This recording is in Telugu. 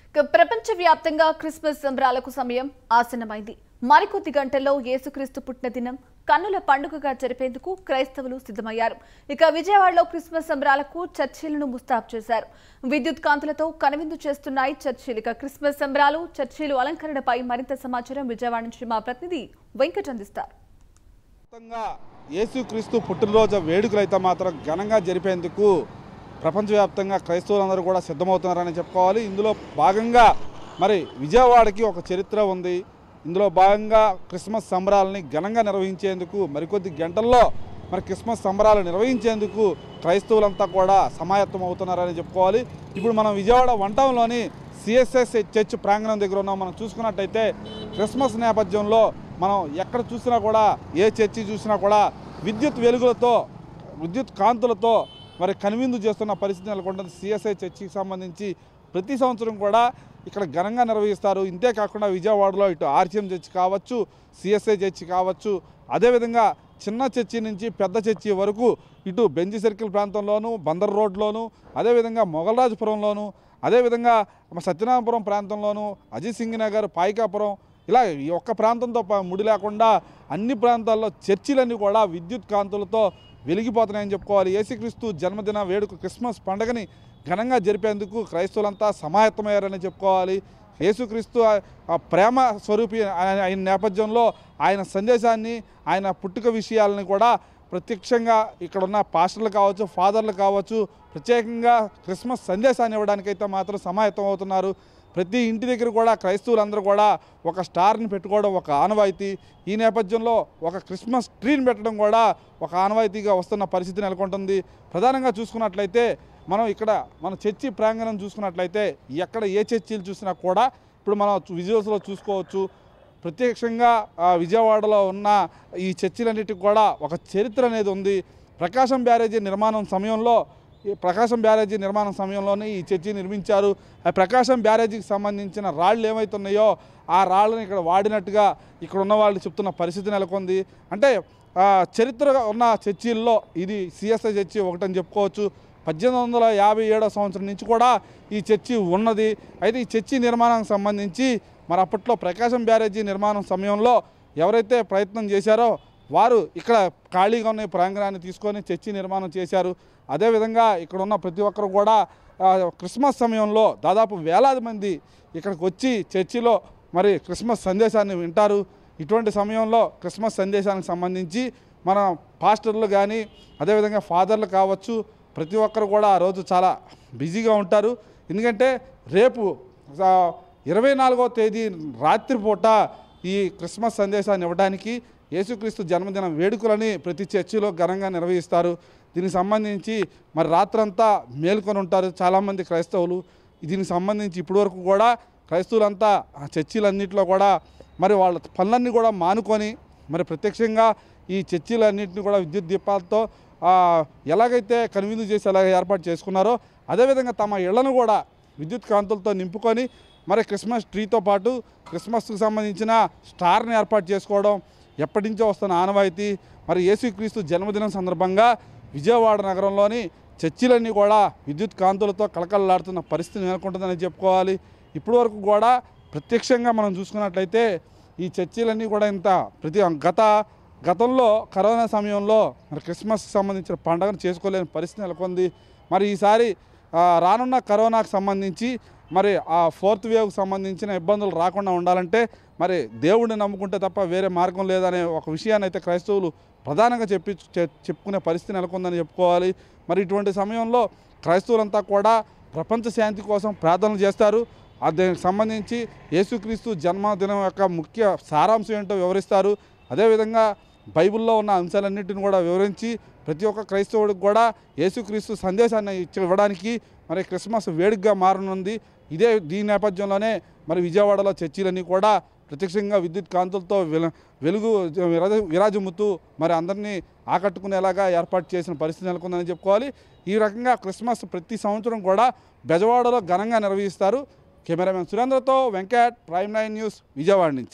ఇక ప్రపంచవ్యాప్తంగా క్రిస్మస్ సంబరాలకు సమయం ఆసన్నమైంది మరికొద్ది గంటల్లో యేసుక్రీస్తు పుట్టిన దినం కన్నుల పండుగగా జరిపేందుకు క్రైస్తవులు సిద్ధమయ్యారు ఇక విజయవాడలో క్రిస్మస్ సంబరాలకు చర్చిలను ముస్తాబు చేశారు విద్యుత్ కాంతులతో కనువిందు చేస్తున్నాయి చర్చిలు ఇక క్రిస్మస్ సంబరాలు చర్చిలు అలంకరణపై మరింత సమాచారం విజయవాడ నుంచి మా ప్రతినిధి వెంకట్ అందిస్తారు మొత్తంగా యేసుక్రీస్తు పుట్టినరోజు వేడుకలు అయితే మాత్రం ఘనంగా జరిపేందుకు ప్రపంచవ్యాప్తంగా క్రైస్తవులందరూ కూడా సిద్ధమవుతున్నారని చెప్పుకోవాలి ఇందులో భాగంగా మరి విజయవాడకి ఒక చరిత్ర ఉంది ఇందులో భాగంగా క్రిస్మస్ సంబరాలని ఘనంగా నిర్వహించేందుకు మరికొద్ది గంటల్లో మరి క్రిస్మస్ సంబరాలు నిర్వహించేందుకు క్రైస్తవులంతా కూడా సమాయత్తం అవుతున్నారని చెప్పుకోవాలి ఇప్పుడు మనం విజయవాడ వంటంలోని సిఎస్ఎస్ చర్చ్ ప్రాంగణం దగ్గర ఉన్నాం మనం చూసుకున్నట్టయితే క్రిస్మస్ నేపథ్యంలో మనం ఎక్కడ చూసినా కూడా ఏ చర్చి చూసినా కూడా విద్యుత్ వెలుగులతో విద్యుత్ కాంతులతో మరి కనువిందు చేస్తున్న పరిస్థితి నెలకొంటుంది సిఎస్ఐ చర్చికి సంబంధించి ప్రతి సంవత్సరం కూడా ఇక్కడ ఘనంగా నిర్వహిస్తారు ఇంతే కాకుండా విజయవాడలో ఇటు ఆర్చిఎం చర్చి కావచ్చు సిఎస్ఐ చర్చి కావచ్చు అదేవిధంగా చిన్న చర్చి నుంచి పెద్ద చర్చి వరకు ఇటు బెంజి సర్కిల్ ప్రాంతంలోను బందర్ రోడ్లోను అదేవిధంగా మొగలరాజపురంలోను అదేవిధంగా సత్యనారాయణపురం ప్రాంతంలోను అజిత్ సింగ్ నగర్ పాయికాపురం ఇలా ఈ ఒక్క ప్రాంతంతో ప- ముడి లేకుండా అన్ని ప్రాంతాల్లో చర్చిలన్నీ కూడా విద్యుత్ కాంతులతో వెలిగిపోతున్నాయని చెప్పుకోవాలి యేసుక్రీస్తు జన్మదిన వేడుక క్రిస్మస్ పండుగని ఘనంగా జరిపేందుకు క్రైస్తవులంతా సమాయత్తమయ్యారని చెప్పుకోవాలి యేసుక్రీస్తు ఆ- ఆ ప్రేమ స్వరూపి ఆయన ఆయన నేపథ్యంలో ఆయన సందేశాన్ని ఆయన పుట్టుక విషయాలని కూడా ప్రత్యక్షంగా ఇక్కడ ఉన్న పాస్టర్లు కావచ్చు ఫాదర్లు కావచ్చు ప్రత్యేకంగా క్రిస్మస్ సందేశాన్ని ఇవ్వడానికైతే మాత్రం సమాయత్తం అవుతున్నారు ప్రతి ఇంటి దగ్గర కూడా క్రైస్తవులందరూ కూడా ఒక స్టార్ని పెట్టుకోవడం ఒక ఆనవాయితీ ఈ నేపథ్యంలో ఒక క్రిస్మస్ ట్రీని పెట్టడం కూడా ఒక ఆనవాయితీగా వస్తున్న పరిస్థితి నెలకొంటుంది ప్రధానంగా చూసుకున్నట్లయితే మనం ఇక్కడ మన చర్చి ప్రాంగణం చూసుకున్నట్లయితే ఎక్కడ ఏ చర్చిలు చూసినా కూడా ఇప్పుడు మనం విజువల్స్లో చూసుకోవచ్చు ప్రత్యక్షంగా ఆ, విజయవాడలో ఉన్న ఈ చర్చిలన్నిటికి కూడా ఒక చరిత్ర అనేది ఉంది ప్రకాశం బ్యారేజీ నిర్మాణం సమయంలో ఈ ప్రకాశం బ్యారేజీ నిర్మాణం సమయంలోనే ఈ చర్చి నిర్మించారు ఆ ప్రకాశం బ్యారేజీకి సంబంధించిన రాళ్ళు ఏమైతున్నాయో ఆ రాళ్ళని ఇక్కడ వాడినట్టుగా ఇక్కడ ఉన్న వాళ్ళు చెప్తున్న పరిస్థితి నెలకొంది అంటే ఆ, చరిత్ర ఉన్న చర్చిల్లో ఇది సిఎస్ఐ చర్చి ఒకటని చెప్పుకోవచ్చు పద్దెనిమిది వందల యాభై ఏడో సంవత్సరం నుంచి కూడా ఈ చర్చి ఉన్నది అయితే ఈ చర్చి నిర్మాణానికి సంబంధించి మరి అప్పట్లో ప్రకాశం బ్యారేజీ నిర్మాణం సమయంలో ఎవరైతే ప్రయత్నం చేశారో వారు ఇక్కడ ఖాళీగా ఉన్న ఈ ప్రాంగణాన్ని తీసుకొని చర్చి నిర్మాణం చేశారు అదేవిధంగా ఇక్కడ ఉన్న ప్రతి ఒక్కరు కూడా ఆ, క్రిస్మస్ సమయంలో దాదాపు వేలాది మంది ఇక్కడికి వచ్చి చర్చిలో మరి క్రిస్మస్ సందేశాన్ని వింటారు ఇటువంటి సమయంలో క్రిస్మస్ సందేశానికి సంబంధించి మన పాస్టర్లు కానీ అదేవిధంగా ఫాదర్లు కావచ్చు ప్రతి ఒక్కరు కూడా ఆ రోజు చాలా బిజీగా ఉంటారు ఎందుకంటే రేపు ఆ, ఇరవై నాలుగో తేదీ రాత్రిపూట ఈ క్రిస్మస్ సందేశాన్ని ఇవ్వడానికి యేసుక్రీస్తు జన్మదిన వేడుకలని ప్రతి చర్చిలో ఘనంగా నిర్వహిస్తారు దీనికి సంబంధించి మరి రాత్రంతా మేల్కొని ఉంటారు చాలామంది క్రైస్తవులు దీనికి సంబంధించి ఇప్పటివరకు కూడా క్రైస్తవులంతా ఆ చర్చిలన్నింటిలో కూడా మరి వాళ్ళ పనులన్నీ కూడా మానుకొని మరి ప్రత్యక్షంగా ఈ చర్చిలన్నింటినీ కూడా విద్యుత్ దీపాలతో ఆ, ఎలాగైతే కనువిందు చేసి ఎలాగ ఏర్పాటు చేసుకున్నారో అదేవిధంగా తమ ఇళ్లను కూడా విద్యుత్ కాంతులతో నింపుకొని మరి క్రిస్మస్ ట్రీతో పాటు క్రిస్మస్కి సంబంధించిన స్టార్ని ఏర్పాటు చేసుకోవడం ఎప్పటి నుంచో వస్తున్న ఆనవాయితీ మరి యేసుక్రీస్తు జన్మదినం సందర్భంగా విజయవాడ నగరంలోని చర్చిలన్నీ కూడా విద్యుత్ కాంతులతో కలకలలాడుతున్న పరిస్థితి నెలకొంటుందని చెప్పుకోవాలి ఇప్పటి వరకు కూడా ప్రత్యక్షంగా మనం చూసుకున్నట్లయితే ఈ చర్చిలన్నీ కూడా ఇంత ప్రతి గత గతంలో కరోనా సమయంలో మరి క్రిస్మస్కి సంబంధించిన పండుగను చేసుకోలేని పరిస్థితి నెలకొంది మరి ఈసారి ఆ, రానున్న కరోనాకు సంబంధించి మరి ఆ ఫోర్త్ వేవ్కి సంబంధించిన ఇబ్బందులు రాకుండా ఉండాలంటే మరి దేవుడిని నమ్ముకుంటే తప్ప వేరే మార్గం లేదనే ఒక విషయాన్ని అయితే క్రైస్తవులు ప్రధానంగా చెప్పి చె- చెప్పుకునే పరిస్థితి నెలకొందని చెప్పుకోవాలి మరి ఇటువంటి సమయంలో క్రైస్తవులంతా కూడా ప్రపంచ శాంతి కోసం ప్రార్థనలు చేస్తారు ఆ దీనికి సంబంధించి యేసుక్రీస్తు జన్మదినం యొక్క ముఖ్య సారాంశం ఏంటో వివరిస్తారు అదేవిధంగా బైబిల్లో ఉన్న అంశాలన్నింటిని కూడా వివరించి ప్రతి ఒక్క క్రైస్తవుడికి కూడా యేసుక్రీస్తు సందేశాన్ని ఇచ్చి ఇవ్వడానికి మరి క్రిస్మస్ వేడుకగా మారనుంది ఇదే దీని నేపథ్యంలోనే మరి విజయవాడలో చర్చిలన్నీ కూడా ప్రత్యక్షంగా విద్యుత్ కాంతులతో వెల- వెలుగు విరాజ విరాజముతూ మరి అందరినీ ఆకట్టుకునేలాగా ఏర్పాటు చేసిన పరిస్థితి నెలకొందని చెప్పుకోవాలి ఈ రకంగా క్రిస్మస్ ప్రతి సంవత్సరం కూడా బెజవాడలో ఘనంగా నిర్వహిస్తారు కెమెరామెన్ సురేంద్రతో Venkat prime nine news Vijayawada నుంచి